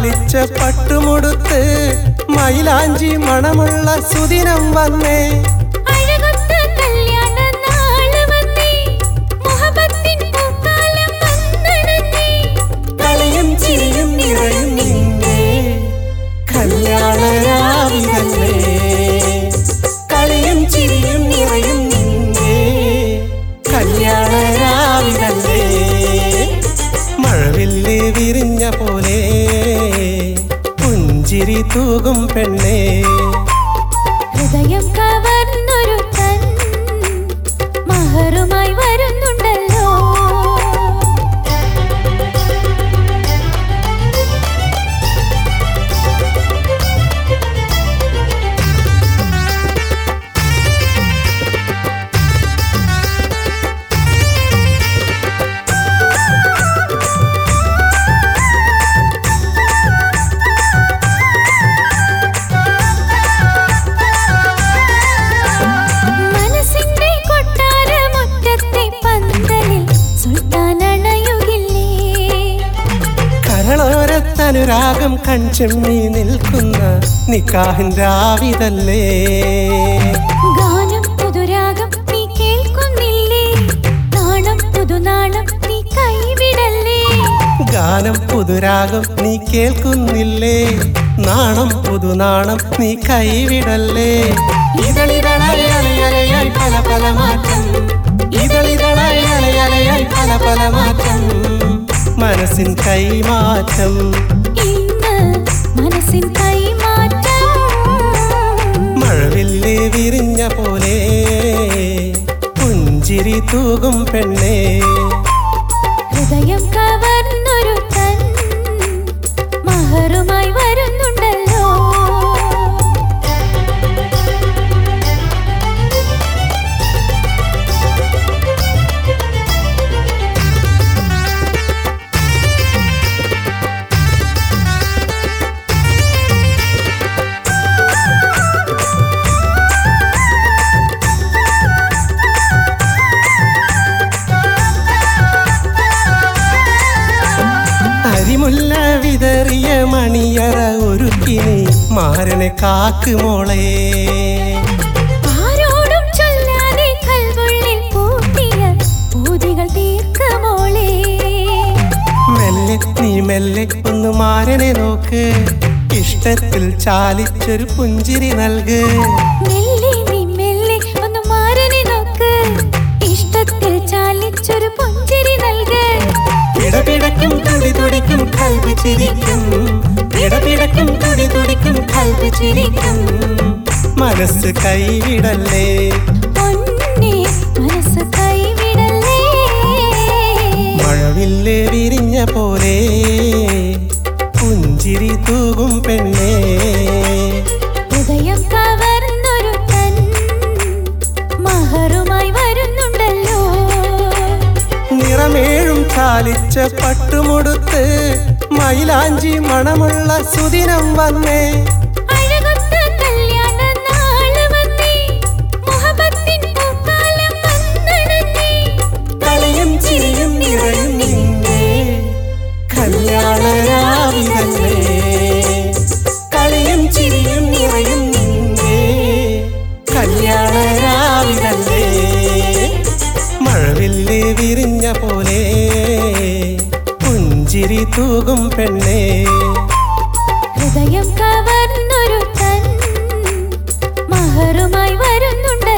ചാലിച്ച പട്ടുമുടുത്ത് മൈലാഞ്ചി മണമുള്ള സുദിനം വന്നേ അഴകൊത്ത കല്യാണ നാള് വന്നേ മുഹബത്തിൻ പൂക്കാലം വന്നണഞ്ഞേ കളിയും ചിരിയും നിറയും നിന്നെ കല്യാണരാവിതല്ലേ കളിയും ചിരിയും നിറയും നിന്നെ കല്യാണരാവിതല്ലേ മഴവില്ല് വിരിഞ്ഞ പോലെ പുഞ്ചിരി തൂകും പെണ്ണേ ഹൃദയം കവർന്നൊരു തൻ മഹറുമായി വരുന്നുണ്ടല്ലോ മനസ്സിന്റെ കൊട്ടാരമുറ്റത്തെ പന്തലിൽ സുൽത്താൻ അണയുകില്ലേ കരളോരത്തനുരാഗം കൺചെമ്മി നിൽക്കുന്ന നിക്കാഹിൻ്റെ ആവിതല്ലേ ഗാനം പുതുരാഗം നീ കേൾക്കുന്നില്ലേ നാണം പുതുനാണം നീ കൈവിടല്ലേ ഗാനം പുതുരാഗം നീ കേൾക്കുന്നില്ലേ നാണം പുതുനാണം നീ കൈവിടല്ലേ ഇതളിതളായി അലയലയായി പല പല മാറ്റം ഇതളിതളായി അലയലയായി പല പല മാറ്റം മനസ്സിൻ കൈമാറ്റം ഇന്ന് മനസ്സിൻ കൈമാറ്റം മഴവില്ല് വിരിഞ്ഞ പോലെ പുഞ്ചിരി തൂകും പെണ്ണേ ഹൃദയം കവർന്നൊരു തൻ മഹറുമായി വരുന്നുണ്ടല്ലോ അരിമുല്ല വിതറിയ മണിയറ ഒരുക്കിനി മാരനെ കാക്കുമോളെ ആരോടും ചൊല്ലാതെ കൽവുള്ളിൽ പൂട്ടിയ പൂതികൾ തീർക്കുമോളേ മെല്ലെ നീ മെല്ലെ ഒന്ന് മാരനെ നോക്ക് ഇഷ്ടത്തിൽ ചാലിച്ചൊരു പുഞ്ചിരി നൽക് മെല്ലെ നീ മെല്ലെ ഒന്ന് മാരനെ നോക്ക് ഇഷ്ടത്തിൽ ചാലിച്ചൊരു പുഞ്ചിരി നൽക് പിടപിടക്കും തുടി തുടിക്കും കൽവി ചിരിക്കും പിടപിടക്കും തുടി തുടിക്കും കൽവി ചിരിക്കും മനസ്സ് കൈവിടല്ലേ പൊന്നെ മനസ്സ് കൈവിടല്ലേ മഴവില്ല് വിരിഞ്ഞ പോലെ പുഞ്ചിരി തൂകും പെണ്ണേ ഹൃദയം കവർന്നൊരു തൻ മഹറുമായി വരുന്നുണ്ടല്ലോ നിറമേഴും ചാലിച്ച പട്ടുമുടുത്ത് മൈലാഞ്ചി മണമുള്ള സുദിനം വന്നേ അഴകൊത്ത കല്യാണ നാള് വന്നേ മുഹബത്തിൻ പൂക്കാലം വന്നണഞ്ഞേ കളിയും ചിരിയും നിറയും നിന്നെ കല്യാണരാവിതല്ലേ കളിയും ചിരിയും നിറയും നിന്നെ കല്യാണരാവിതല്ലേ മഴവില്ല് വിരിഞ്ഞ പോലെ പുഞ്ചിരി തൂകും പെണ്ണേ ഹൃദയം കവർന്നൊരു തൻ മഹറുമായി വരുന്നുണ്ട്